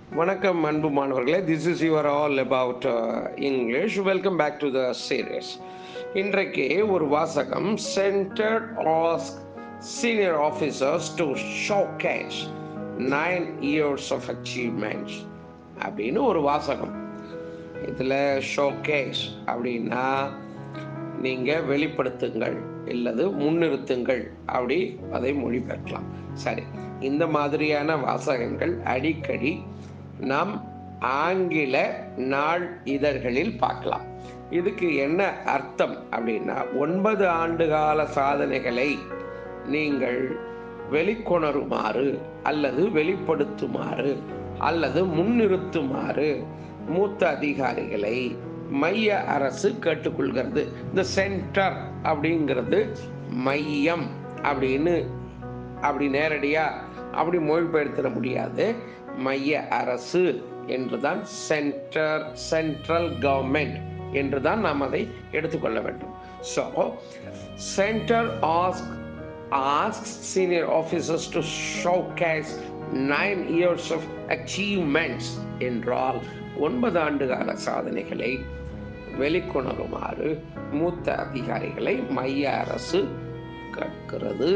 வணக்கம் அன்பு மாணவர்களே this is your all about English welcome back to the series இன்றைக்கு ஒரு வாசகம் centred ask senior officers to showcase nine years of achievements அப்படின்னு ஒரு வாசகம் இதில் ஷோகேஸ் அப்படின்னா நீங்கள் வெளிப்படுத்துங்கள் இல்லது முன்னிறுத்துங்கள் அப்படி அதை மொழிபெயர்க்கலாம் சரி இந்த மாதிரியான வாசகங்கள் அடிக்கடி நாம் ஆங்கில நாள் இதழ்களில் பார்க்கலாம் இதுக்கு என்ன அர்த்தம் அப்படின்னா ஒன்பது ஆண்டுகால சாதனைகளை நீங்கள் வெளிக்கொணருமாறு அல்லது வெளிப்படுத்துமாறு அல்லது முன்னிறுத்துமாறு மூத்த அதிகாரிகளை மைய அரசு கேட்டுக்கொள்கிறது இந்த சென்டர் அப்படிங்கிறது மையம் அப்படின்னு அப்படி நேரடியா அப்படி மொழிபெயர்த்திட முடியாது மைய அரசு என்றுதான் சென்டர் சென்ட்ரல் கவர்மெண்ட் என்றுதான் நாம் அதை எடுத்துக்கொள்ள வேண்டும் so centre ask asks senior officers to showcase nine years of achievements என்றால் ஒன்பது ஆண்டு கால சாதனைகளை வெளிக்கொணருமாறு மூத்த அதிகாரிகளை மைய அரசு கேட்கிறது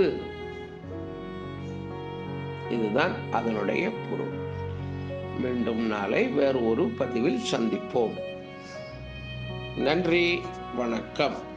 இதுதான் அதனுடைய பொருள் மீண்டும் நாளை வேறு ஒரு பதிவில் சந்திப்போம் நன்றி வணக்கம்